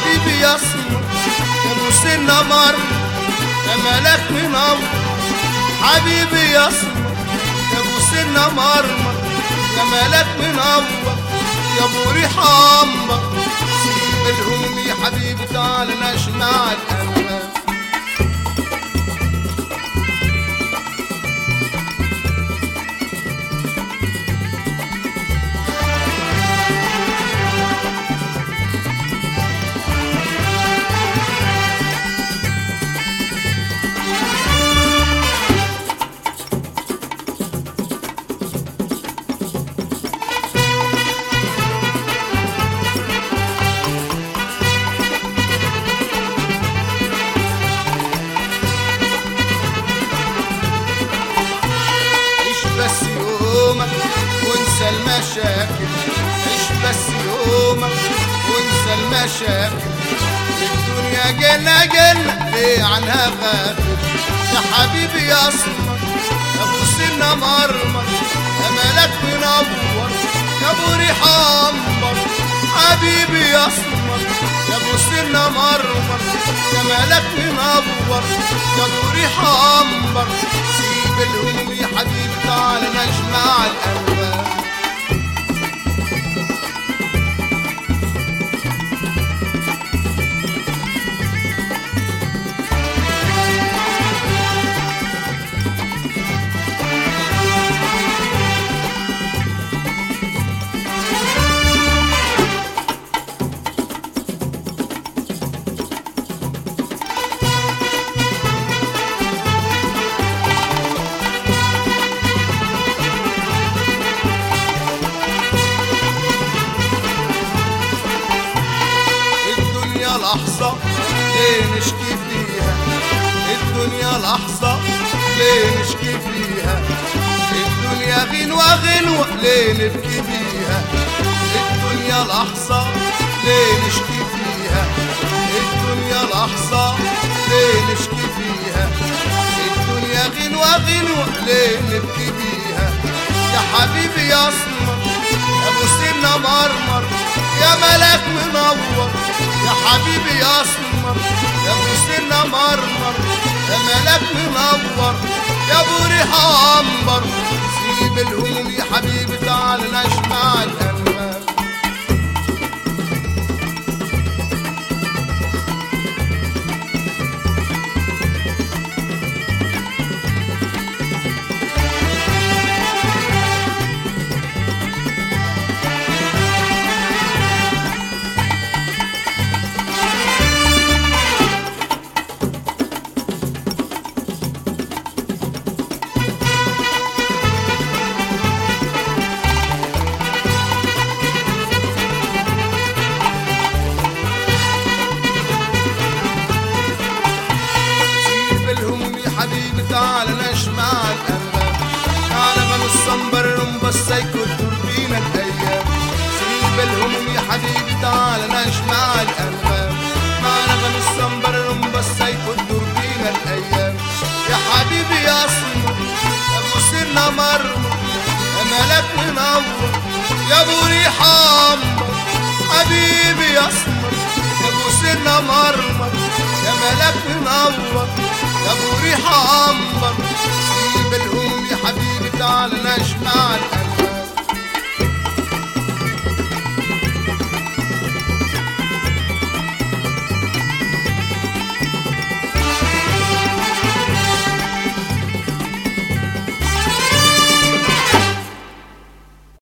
حبيبي يا اسمر يا ابو سنة مر يا ملاك منور حبيبي يا اسمر يا ابو سنة مرمر يا ملاك منور يا ابو ريح امبر سيب الهموم يا حبيبي تعال نجمع الانوار عيش بس يومك وانسى المشاكل عيش بس يومك وانسى المشاكل الدنيا جنة جنة ليه عنها غافل يا حبيبي يا اسمر يا ابو سنة مرمر يا ملاك منور يا ابو ريح امبر حبيبي يا اسمر يا ابو سنة مرمر يا ملاك منور يا ابو ريح امبر سيب الهموم يا حبيبي تعال نجمع الالوان الدنيا لحظة ليه نشكي فيها الدنيا لحظة ليه نشكي فيها الدنيا غنوة غنوة ليه نبكي فيها الدنيا لحظة ليه نشكي فيها الدنيا لحظة ليه نشكي فيها الدنيا غنوة غنوة ليه نبكي فيها يا حبيبي يا اسمر يا ابو سنة مرمر يا ملاك منور يا حبيبي يا اسمر يا ابو سنة مرمر يا ملاك منور يا ابو ريح عنبر سيب الهموم يا حبيبي تعال نجمع الانوار سيب الهموم يا حبيبي تعال نجمع الأنغام تعال بنصنبر بس يكون بينا الأيام سيب الهموم يا حبيبي تعال نجمع الأنغام تعال بنصنبر بس يكون بينا الأيام يا حبيبي يا اسمر يا ابو سنة مرمر يا ملاك منور يا ابو ريح امبر حبيبي يا اسمر يا ابو سنة مرمر يا ملاك منور يا ابو ريح عنبر